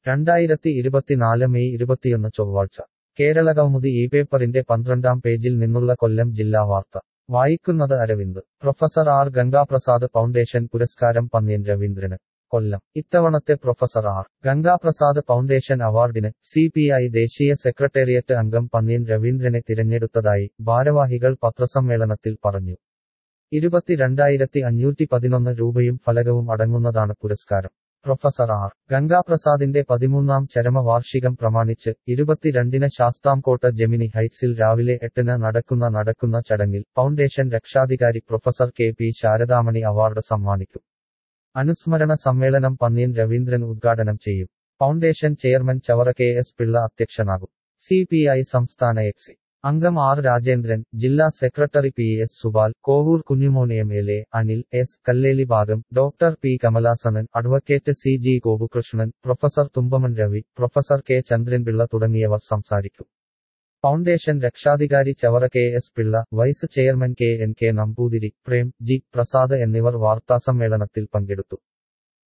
രണ്ടായിരത്തി ഇരുപത്തിനാല് മെയ് ഇരുപത്തിയൊന്ന് ചൊവ്വാഴ്ച കേരള കൗമുദി ഈ പേപ്പറിന്റെ പന്ത്രണ്ടാം പേജിൽ നിന്നുള്ള കൊല്ലം ജില്ലാ വാർത്ത വായിക്കുന്നത് Aravind professor R Gangaprasad foundation പുരസ്കാരം പന്ന്യൻ രവീന്ദ്രന് കൊല്ലം ഇത്തവണത്തെ പ്രൊഫസർ ആർ ഗംഗാപ്രസാദ് ഫൗണ്ടേഷൻ അവാർഡിന് സി പി ഐ ദേശീയ സെക്രട്ടേറിയറ്റ് അംഗം പന്ന്യൻ രവീന്ദ്രനെ തിരഞ്ഞെടുത്തതായി ഭാരവാഹികൾ പത്രസമ്മേളനത്തിൽ പറഞ്ഞു ഇരുപത്തിരണ്ടായിരത്തി അഞ്ഞൂറ്റി പതിനൊന്ന് രൂപയും ഫലകവും അടങ്ങുന്നതാണ് പുരസ്കാരം പ്രൊഫസർ ആർ ഗംഗാപ്രസാദിന്റെ പതിമൂന്നാം ചരമവാർഷികം പ്രമാണിച്ച് ഇരുപത്തിരണ്ടിന് ശാസ്താംകോട്ട ജെമിനി ഹൈറ്റ്സിൽ രാവിലെ എട്ടിന് നടക്കുന്ന നടക്കുന്ന ചടങ്ങിൽ ഫൗണ്ടേഷൻ രക്ഷാധികാരി professor K P Saradamani award സമ്മാനിക്കും അനുസ്മരണ സമ്മേളനം പന്ന്യൻ രവീന്ദ്രൻ ഉദ്ഘാടനം ചെയ്യും foundation chairman Chavara K S Pillai അധ്യക്ഷനാകും സി പി ഐ സംസ്ഥാന എക്സി അംഗം ആർ രാജേന്ദ്രൻ ജില്ലാ secretary P S Subal Kovoor Kunjumon M L A Anil S Kalleli Bhagam doctor P Kamalasanan advocate C G Gopukrishnan professor Thumbaman Ravi professor K Chandranpillai തുടങ്ങിയവർ സംസാരിക്കും ഫൗണ്ടേഷൻ രക്ഷാധികാരി Chavara K S Pillai vice chairman K N K Namboothiri Prem G Prasad എന്നിവർ വാർത്താസമ്മേളനത്തിൽ പങ്കെടുത്തു